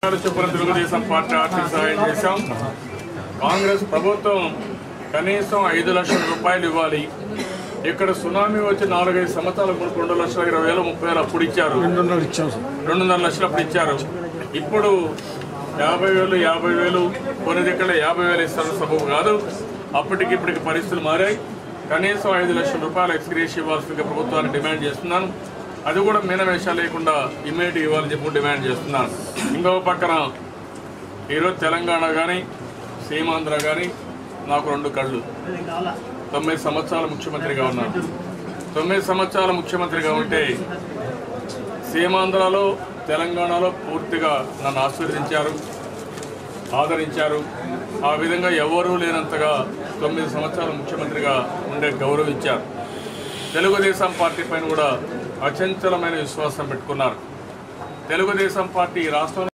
రూపాయలు చొప్పున తెలుగుదేశం పార్టీ ఆర్థిక సహాయం చేశాం కాంగ్రెస్ ప్రభుత్వం కనీసం ఐదు లక్షల రూపాయలు ఇవ్వాలి ఇక్కడ సునామీ వచ్చి నాలుగైదు సంవత్సరాల ముందు రెండు లక్షల ఇరవై వేలు ముప్పై వేలు అప్పుడు ఇచ్చారు రెండున్నర ఇచ్చాం సార్ రెండున్నర లక్షలు అప్పుడు ఇచ్చారు ఇప్పుడు యాభై వేలు యాభై వేలు కొన్ని దగ్గర యాభై వేలు ఇస్తారు సబబు కాదు అప్పటికి ఇప్పటికి పరిస్థితులు మారాయి కనీసం ఐదు లక్షల రూపాయలు ఎక్స్గ్రేష్ ఇవ్వాల్సిందిగా ప్రభుత్వాన్ని డిమాండ్ చేస్తున్నాను అది కూడా మీనవేషాలు లేకుండా ఇమీడియట్ ఇవ్వాలని చెప్పి డిమాండ్ చేస్తున్నాను ఇంకో పక్కన ఈరోజు తెలంగాణ కానీ సీమాంధ్ర కానీ నాకు రెండు కళ్ళు తొమ్మిది సంవత్సరాల ముఖ్యమంత్రిగా ఉన్నాను తొమ్మిది సంవత్సరాల ముఖ్యమంత్రిగా ఉంటే సీమాంధ్రలో తెలంగాణలో పూర్తిగా నన్ను ఆశీర్వదించారు ఆదరించారు ఆ విధంగా ఎవరూ లేనంతగా తొమ్మిది సంవత్సరాల ముఖ్యమంత్రిగా ఉండే గౌరవించారు తెలుగుదేశం పార్టీ పైన కూడా అచంచలమైన విశ్వాసం పెట్టుకున్నారు తెలుగుదేశం పార్టీ ఈ రాష్ట్రంలో